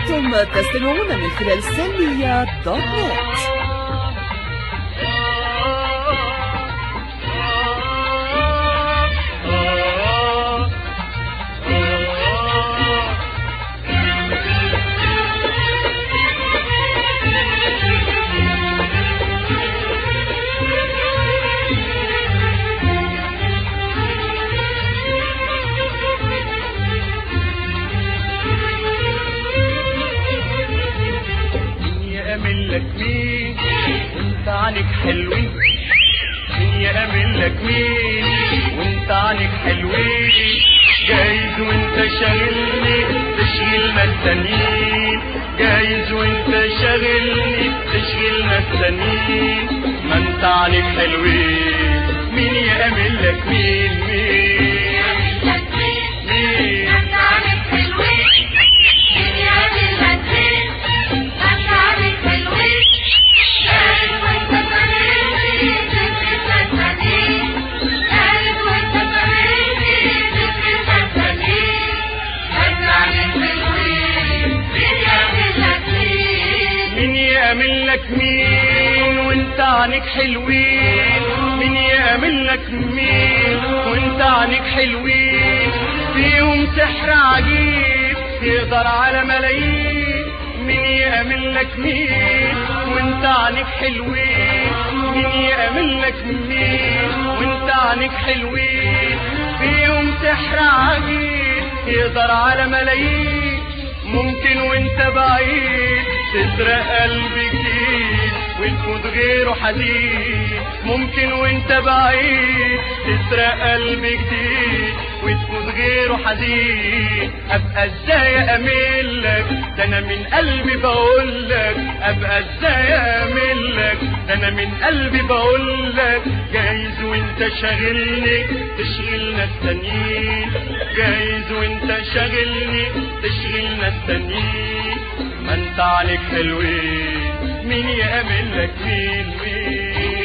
أنتم تستمعون من خلال سلمية دوت نت مين يأمن لك مين وانت عنك حلوين مين يأمن لك مين وانت عنك حلوين جايز وانت شاغلني تشغل ناس تانيين جايز وانت شاغلني تشغل ناس تانيين ما انت عنك حلوين مين يأمن لك مين مين مين مين يأمن لك مين وانت عنك حلوين مين يأمن لك مين وانت عنك حلوين فيهم سحر عجيب يقدر على ملايين مين يأمن لك مين وانت عنك حلوين مين يأمن لك مين وانت عنك حلوين فيهم سحر عجيب يقدر على ملايين ممكن وانت بعيد تسرق قلبي جديد وتفوت غيره حديد ممكن وانت بعيد تسرق قلبي جديد وتفوت غيره حديد ابقى ازاي اميل لك ده انا من قلبي بقول لك ابقى ازاي اميل لك ده انا من قلبي بقول لك جايز وانت شاغلني تشغل ناس تانيين جايز وانت شاغلني تشغل ناس تانيين ما انت عليك حلوين مين يأمن لك مين مين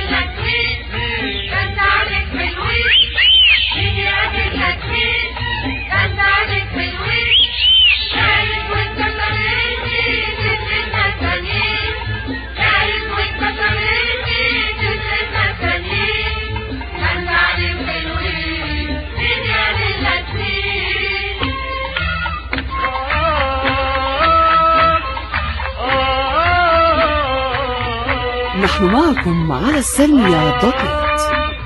نحن معكم على السلمية دوت نت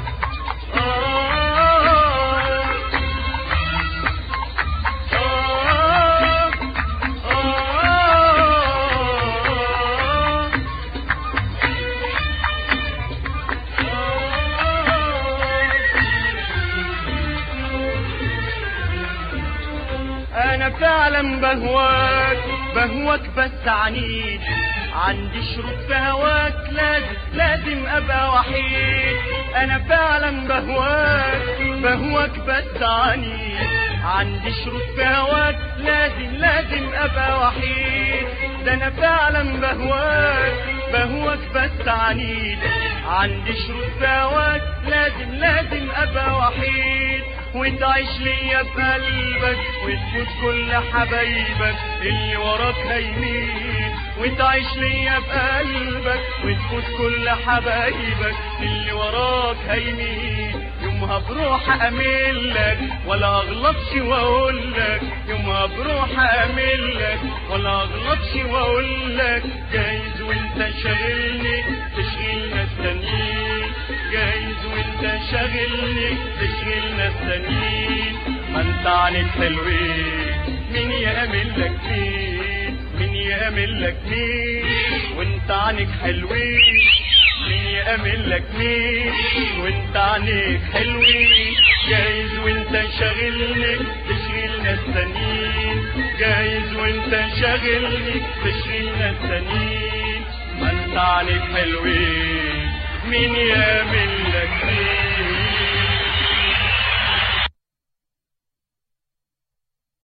انا فعلا بهواك بهواك بس عنيد عندي شروط في هواك لازم لازم ابقى وحيد انا فعلا بهواك بهواك بس عنيد عندي شروط في هواك لازم لازم ابقى وحيد ده انا فعلا بهواك بهواك بس عنيد عندي شروط في هواك لازم لازم ابقى وحيد وتعيش ليا في قلبك وتفوت كل حبايبك اللي وراك هيمين وتعيش ليا في قلبك وتفوت كل حبايبك اللي وراك هيمين يومها بروح املك ولا اغلطش واقول لك يومها بروح املك ولا اغلطش واقول لك جايز وانت شاغلني تشغيل ناس تانيين جايز وانت شاغلني تشغيل ناس تانيين ما انت عنك حلوين مين يأمن لك مين مين يأمن لك مين وانت عنك حلوين مين يأمن لك مين وانت عنك حلوين جايز وانت شاغلني تشغيل ناس تانيين جايز وانت شاغلني تشغيل ناس تانيين ما انت عنك حلوين مين يأمن لك مين